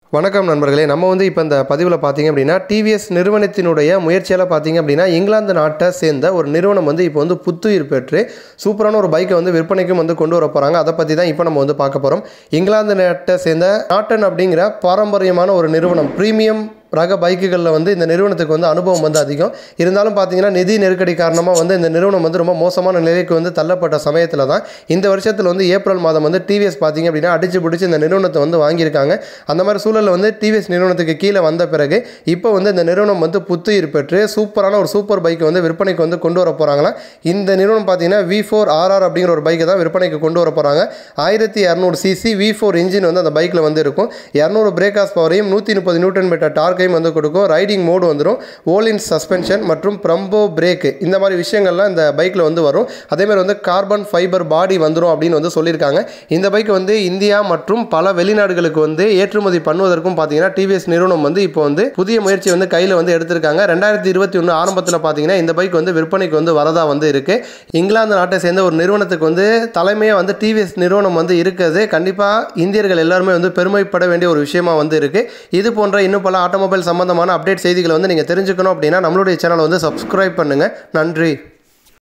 வணக்கம் நண்பர்களே நம்ம வந்து இப்போ இந்த பதிவில் பார்த்தீங்க அப்படின்னா டிவிஎஸ் நிறுவனத்தினுடைய முயற்சியால் பார்த்தீங்க அப்படின்னா இங்கிலாந்து நாட்டை சேர்ந்த ஒரு நிறுவனம் வந்து இப்போ வந்து புத்துயிர் பெற்று சூப்பரான ஒரு பைக்கை வந்து விற்பனைக்கும் வந்து கொண்டு வர போகிறாங்க அதை பற்றி தான் இப்போ நம்ம வந்து பார்க்க போகிறோம் இங்கிலாந்து நாட்டை சேர்ந்த நாட்டன் அப்படிங்கிற பாரம்பரியமான ஒரு நிறுவனம் ப்ரீமியம் ரக பைக்குகளில் வந்து இந்த நிறுவனத்துக்கு வந்து அனுபவம் வந்து அதிகம் இருந்தாலும் பார்த்தீங்கன்னா நிதி நெருக்கடி காரணமாக வந்து இந்த நிறுவனம் வந்து ரொம்ப மோசமான நிலைக்கு வந்து தள்ளப்பட்ட சமயத்தில் தான் இந்த வருஷத்தில் வந்து ஏப்ரல் மாதம் வந்து டிவிஎஸ் பார்த்தீங்க அப்படின்னா அடிச்சு பிடிச்சி இந்த நிறுவனத்தை வந்து வாங்கியிருக்காங்க அந்த மாதிரி சூழலில் வந்து டிவிஎஸ் நிறுவனத்துக்கு கீழே வந்த பிறகு இப்போ வந்து இந்த நிறுவனம் வந்து புத்துயிர் பெற்று சூப்பரான ஒரு சூப்பர் பைக்கை வந்து விற்பனைக்கு வந்து கொண்டு வர போகிறாங்களா இந்த நிறுவனம் பார்த்தீங்கன்னா வி ஃபோர் ஆர்ஆர் அப்படிங்கிற ஒரு பைக்கை தான் விற்பனைக்கு கொண்டு வர போகிறாங்க ஆயிரத்தி இரநூறு சிசி வி ஃபோர் இன்ஜின் வந்து அந்த பைக்கில் வந்து இருக்கும் இரநூறு பிரேக்காஸ் பவரையும் நூற்றி முப்பது நியூட்டன் மீட்டர் டார்க்கையும் வந்து கொடுக்கும் ரைடிங் மோடு வந்துடும் ஓலின் சஸ்பென்ஷன் மற்றும் ப்ரம்போ பிரேக்கு இந்த மாதிரி விஷயங்கள்லாம் இந்த பைக்கில் வந்து வரும் அதேமாதிரி வந்து கார்பன் ஃபைபர் பாடி வந்துடும் அப்படின்னு வந்து சொல்லியிருக்காங்க இந்த பைக் வந்து இந்தியா மற்றும் பல வெளிநாடுகளுக்கு வந்து ஏற்றுமதி பண்ணுவதற்கும் பார்த்தீங்கன்னா டிவிஎஸ் நிறுவனம் வந்து இப்போ வந்து புதிய முயற்சி வந்து கையில் வந்து எடுத்திருக்காங்க ரெண்டாயிரத்தி இருபத்தி ஒன்று ஆரம்பத்தில் பார்த்தீங்கன்னா இந்த பைக் வந்து விற்பனைக்கு வந்து வரதா வந்து இருக்கு இங்கிலாந்து நாட்டை சேர்ந்த ஒரு நிறுவனத்துக்கு வந்து தலைமையாக வந்து டிவிஎஸ் நிறுவனம் வந்து இருக்கிறது கண்டிப்பாக இந்தியர்கள் எல்லாருமே வந்து பெருமைப்பட வேண்டிய ஒரு விஷயமா வந்து இருக்கு இது போன்ற இன்னும் பல ஆட்டோமொபைல் சம்பந்தமான அப்டேட் செய்திகளை வந்து நீங்கள் தெரிஞ்சுக்கணும் அப்படின்னா நம்மளுடைய சேனலை வந்து சப்ஸ்கிரைப் பண்ணுங்கள் நன்றி